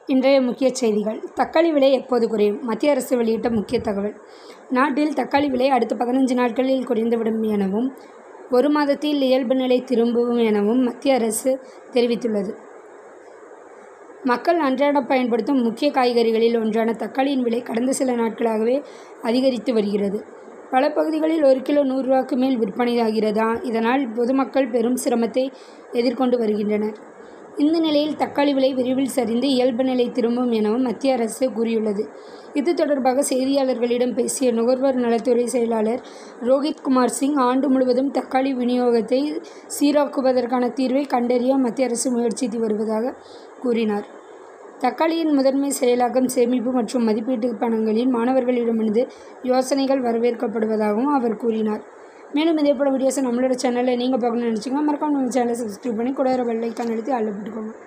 இன்றைய முக்கிய செய்திகள் தக்காளி விலை எப்போது குறையும் மத்திய அரசு வெளியிட்ட முக்கிய தகவல் நாட்டில் தக்காளி விலை அடுத்த பதினஞ்சு நாட்களில் குறைந்துவிடும் எனவும் ஒரு மாதத்தில் இயல்பு நிலை திரும்பும் எனவும் மத்திய அரசு தெரிவித்துள்ளது மக்கள் அன்றாடம் பயன்படுத்தும் முக்கிய காய்கறிகளில் ஒன்றான தக்காளியின் விலை கடந்த சில நாட்களாகவே அதிகரித்து வருகிறது பல பகுதிகளில் ஒரு கிலோ நூறுரூவாக்கு மேல் விற்பனையாகிறதா இதனால் பொதுமக்கள் பெரும் சிரமத்தை எதிர்கொண்டு வருகின்றனர் இந்த நிலையில் தக்காளி விலை விரைவில் சரிந்து இயல்பு நிலை திரும்பும் எனவும் மத்திய அரசு கூறியுள்ளது இது தொடர்பாக செய்தியாளர்களிடம் பேசிய நுகர்வோர் நலத்துறை செயலாளர் ரோஹித் குமார் சிங் ஆண்டு முழுவதும் தக்காளி விநியோகத்தை சீராக்குவதற்கான தீர்வை கண்டறிய மத்திய அரசு முயற்சித்து வருவதாக கூறினார் தக்காளியின் முதன்மை செயலாக்கம் சேமிப்பு மற்றும் மதிப்பீட்டு பணங்களில் மாணவர்களிடமிருந்து யோசனைகள் வரவேற்கப்படுவதாகவும் அவர் கூறினார் மேலும் இதே போல வீடியோஸை நம்மளோட சேனலில் நீங்கள் பார்க்கணும்னு நினச்சிங்கன்னா மறக்காம நம்ம சேனலை சப்ஸ்கிரைப் பண்ணி கூட பெல் ஐக்கான் அழுத்தி அதில் போட்டுக்கோங்க